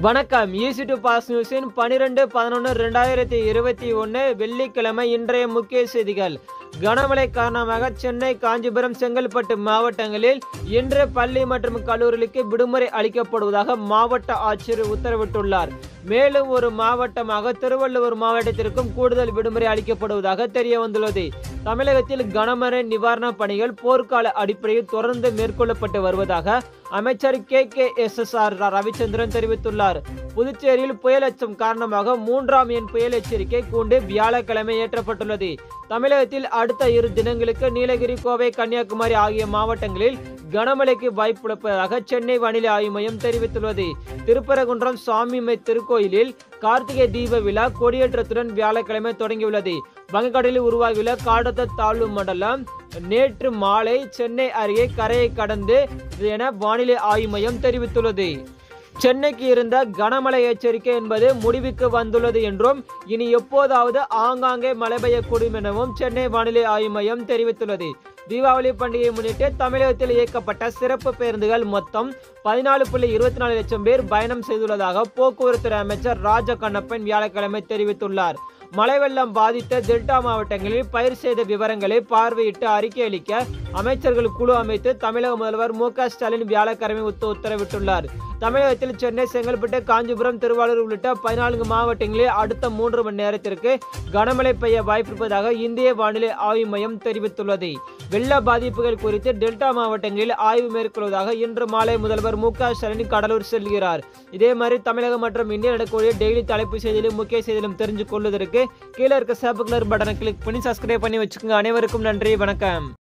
வணக்கம் easy to pass நியூஸின் பனிரெண்டு பதினொன்று ரெண்டாயிரத்தி இருபத்தி ஒன்று வெள்ளிக்கிழமை இன்றைய முக்கிய செய்திகள் கனமழை காரணமாக சென்னை காஞ்சிபுரம் செங்கல்பட்டு மாவட்டங்களில் இன்று பள்ளி மற்றும் கல்லூரிகளுக்கு விடுமுறை அளிக்கப்படுவதாக மாவட்ட ஆட்சியர் உத்தரவிட்டுள்ளார் மேலும் ஒரு மாவட்டமாக திருவள்ளுவர் மாவட்டத்திற்கும் கூடுதல் விடுமுறை அளிக்கப்படுவதாக தெரிய வந்துள்ளது தமிழகத்தில் கனமழை நிவாரணப் பணிகள் போர்க்கால அடிப்படையில் தொடர்ந்து மேற்கொள்ளப்பட்டு வருவதாக அமைச்சர் K K S S R Ravichandran தெரிவித்துள்ளார் புதுச்சேரியில் புயல் அச்சம் காரணமாக மூன்றாம் எண் புயல் எச்சரிக்கை கூண்டு வியாழக்கிழமை ஏற்றப்பட்டுள்ளது தமிழகத்தில் அடுத்த இரு தினங்களுக்கு நீலகிரி கோவை கன்னியாகுமரி ஆகிய மாவட்டங்களில் கனமழைக்கு வாய்ப்புள்ளதாக சென்னை வானிலை ஆய்வு மையம் தெரிவித்துள்ளது திருப்பரங்குன்றம் சுவாமிமை திருக்கோயிலில் கார்த்திகை தீப விழா கொடியேற்றத்துடன் வியாழக்கிழமை தொடங்கியுள்ளது வங்கக்கடலில் உருவாகியுள்ள காடத்த தாழ்வு மண்டலம் நேற்று மாலை சென்னை அருகே கரையை கடந்து என வானிலை ஆய்வு மையம் தெரிவித்துள்ளது சென்னைக்கு இருந்த கனமழை எச்சரிக்கை என்பது முடிவுக்கு வந்துள்ளது என்றும் இனி எப்போதாவது ஆங்காங்கே மழை பெய்யக்கூடும் எனவும் சென்னை வானிலை ஆய்வு மையம் தெரிவித்துள்ளது தீபாவளி பண்டிகையை முன்னிட்டு தமிழகத்தில் இயக்கப்பட்ட சிறப்பு பேருந்துகள் மொத்தம் பதினாலு புள்ளி இருபத்தி நாலு லட்சம் பேர் பயணம் செய்துள்ளதாக போக்குவரத்து அமைச்சர் ராஜ கண்ணப்பன் வியாழக்கிழமை தெரிவித்துள்ளார் மழை வெள்ளம் பாதித்த டெல்டா மாவட்டங்களில் பயிர் செய்த விவரங்களை பார்வையிட்டு அறிக்கை அளிக்க அமைச்சர்கள் குழு அமைத்து தமிழக முதல்வர் மு க ஸ்டாலின் வியாழக்கிழமை உத்த உத்தரவிட்டுள்ளார் தமிழகத்தில் சென்னை செங்கல்பட்டு காஞ்சிபுரம் திருவாரூர் உள்ளிட்ட பதினான்கு மாவட்டங்களில் அடுத்த மூன்று மணி நேரத்திற்கு கனமழை பெய்ய வாய்ப்பிருப்பதாக இந்திய வானிலை ஆய்வு மையம் தெரிவித்துள்ளது வெள்ள பாதிப்புகள் குறித்து டெல்டா மாவட்டங்களில் ஆய்வு மேற்கொள்வதாக இன்று மாலை முதல்வர் மு க ஸ்டாலின் கடலூர் செல்கிறார் இதே மாதிரி தமிழகம் மற்றும் இந்தியா நடக்கக்கூடிய டெய்லி தலைப்பு செய்தியிலும் முக்கிய செய்தியிலும் தெரிஞ்சு கொள்வதற்கு கீழே இருக்க சேப்பு கலர் பட்டனை கிளிக் பண்ணி சப்ஸ்கிரைப் பண்ணி வச்சுக்கோங்க அனைவருக்கும் நன்றி வணக்கம்